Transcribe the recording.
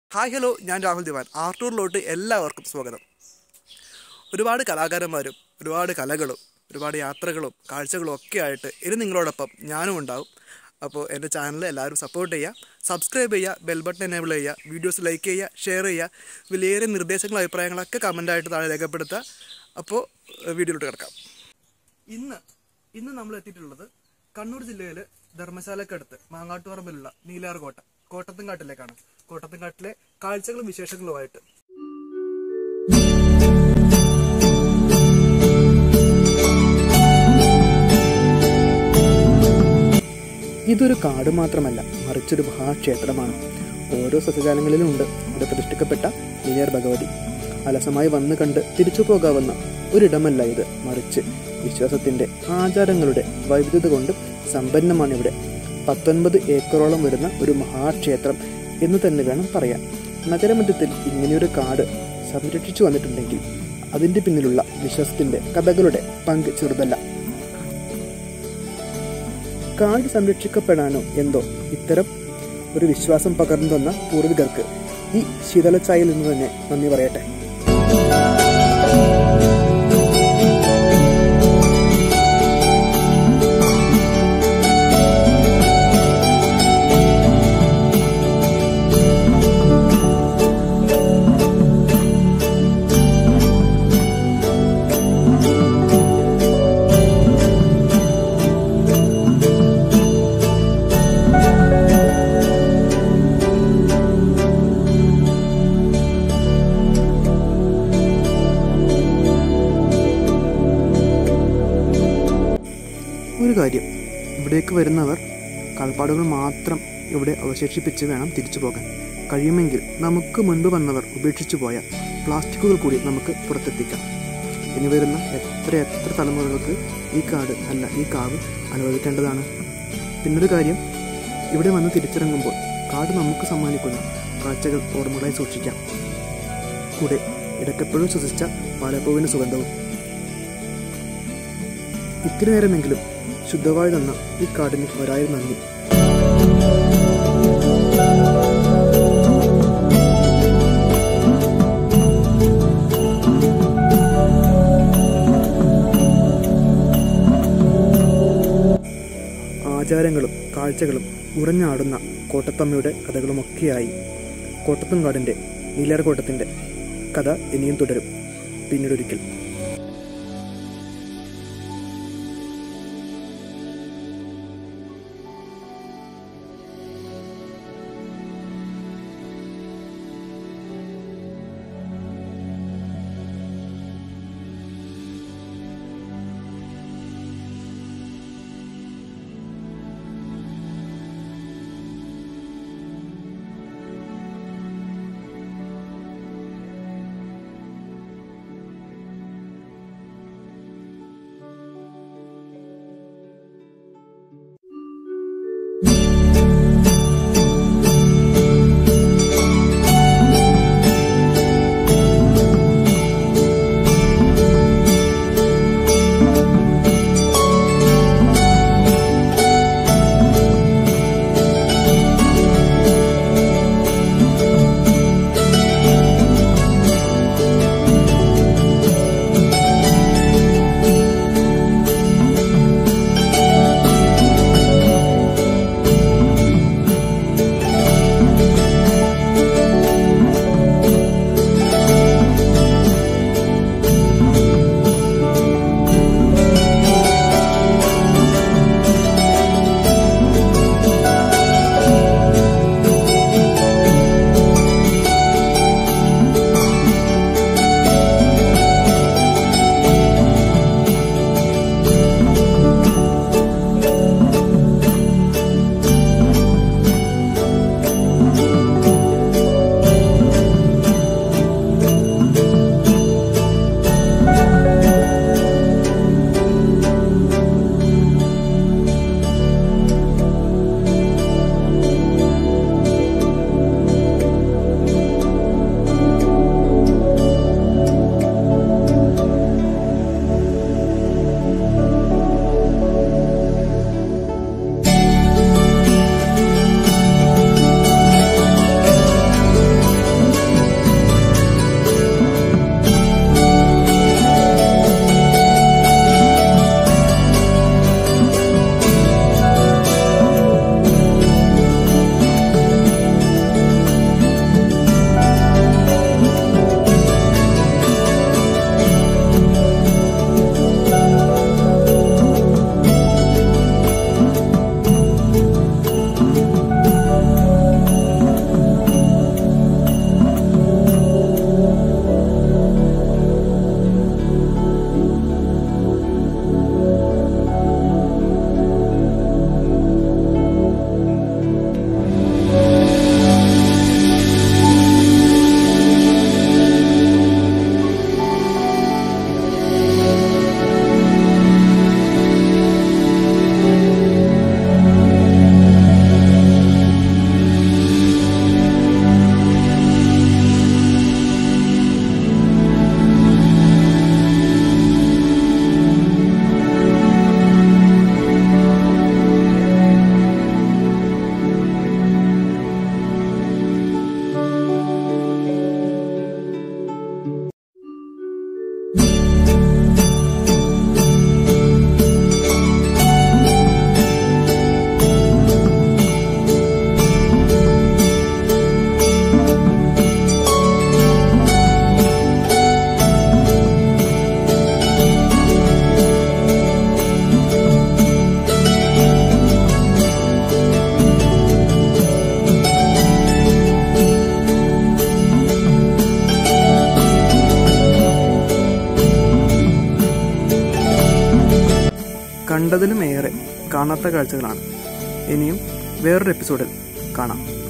hi hello ഞാൻ രാഹുൽ ദിവാൻ ആർട്ടൂറിലോട്ട് എല്ലാവർക്കും സ്വാഗതം ഒരുപാട് കലാകാരന്മാരും ഒരുപാട് കലകളും ഒരുപാട് യാത്രകളും കാഴ്ചകളും ഒക്കെ ആയിട്ട് ഇനി നിങ്ങളോടൊപ്പം ഞാനും ഉണ്ടാവും അപ്പോൾ എൻ്റെ ചാനൽ എല്ലാവരും സപ്പോർട്ട് ചെയ്യുക സബ്സ്ക്രൈബ് ചെയ്യുക ബെൽ ബട്ടൺ എനേബിൾ ചെയ്യുക വീഡിയോസ് ലൈക്ക് ചെയ്യുക ഷെയർ ചെയ്യുക വിലയേറിയ നിർദ്ദേശങ്ങളും അഭിപ്രായങ്ങളൊക്കെ കമൻ്റായിട്ട് താഴെ രേഖപ്പെടുത്തുക അപ്പോൾ വീഡിയോയിലോട്ട് കിടക്കാം ഇന്ന് ഇന്ന് നമ്മൾ എത്തിയിട്ടുള്ളത് കണ്ണൂർ ജില്ലയിലെ ധർമ്മശാലക്കടുത്ത് മാങ്ങാട്ടുപറമ്പിലുള്ള നീലാർ കോട്ട കോട്ടത്തുംകാട്ടിലേക്കാണ് കോട്ടത്തുംകാട്ടിലെ കാഴ്ചകളും വിശേഷങ്ങളുമായിട്ട് ഇതൊരു കാട് മാത്രമല്ല മറിച്ചൊരു മഹാക്ഷേത്രമാണ് ഓരോ സസ്യജാലങ്ങളിലും ഉണ്ട് ഇവിടെ പ്രതിഷ്ഠിക്കപ്പെട്ട നീലർ ഭഗവതി അലസമായി വന്ന് കണ്ട് തിരിച്ചു പോകാവുന്ന ഒരിടമല്ല ഇത് മറിച്ച് വിശ്വാസത്തിന്റെ ആചാരങ്ങളുടെ വൈവിധ്യത കൊണ്ട് സമ്പന്നമാണ് ഇവിടെ പത്തൊൻപത് ഏക്കറോളം വരുന്ന ഒരു മഹാക്ഷേത്രം എന്ന് തന്നെ വേണം പറയാൻ നഗരമധ്യത്തിൽ ഇങ്ങനെയൊരു കാട് സംരക്ഷിച്ചു വന്നിട്ടുണ്ടെങ്കിൽ അതിന്റെ പിന്നിലുള്ള വിശ്വാസത്തിന്റെ കഥകളുടെ പങ്ക് ചെറുതല്ല കാട് സംരക്ഷിക്കപ്പെടാനോ എന്തോ ഇത്തരം ഒരു വിശ്വാസം പകർന്നു തന്ന പൂർവികർക്ക് ഈ ശീതളച്ചായയിൽ നിന്ന് തന്നെ നന്ദി പറയട്ടെ ഒരു കാര്യം ഇവിടേക്ക് വരുന്നവർ കാൽപ്പാടുകൾ മാത്രം ഇവിടെ അവശേഷിപ്പിച്ച് വേണം തിരിച്ചു പോകാൻ കഴിയുമെങ്കിൽ നമുക്ക് മുൻപ് വന്നവർ ഉപേക്ഷിച്ചു പോയ പ്ലാസ്റ്റിക്കുകൾ കൂടി നമുക്ക് പുറത്തെത്തിക്കാം ഇനി വരുന്ന എത്ര എത്ര തലമുറകൾക്ക് ഈ കാട് അല്ല ഈ കാവ് അനുഭവിക്കേണ്ടതാണ് പിന്നൊരു കാര്യം ഇവിടെ വന്ന് തിരിച്ചിറങ്ങുമ്പോൾ കാട് നമുക്ക് സമ്മാനിക്കുന്ന കാഴ്ചകൾ ഓർമ്മകളായി സൂക്ഷിക്കാം കൂടെ ഇടയ്ക്കെപ്പോഴും ശ്വസിച്ച പാലപ്പൂവിന് സുഗന്ധവും ഇത്തിരി നേരമെങ്കിലും ശുദ്ധവായു തന്ന ഈ കാടിന് ഒരായിരം നന്ദി ആചാരങ്ങളും കാഴ്ചകളും ഉറഞ്ഞാടുന്ന കോട്ടത്തമ്മയുടെ കഥകളുമൊക്കെയായി കോട്ടത്തുംകാടിൻ്റെ നീലേർകോട്ടത്തിൻ്റെ കഥ ഇനിയും തുടരും പിന്നീടൊരിക്കൽ കണ്ടതിലും ഏറെ കാണാത്ത കാഴ്ചകളാണ് ഇനിയും വേറൊരു എപ്പിസോഡിൽ കാണാം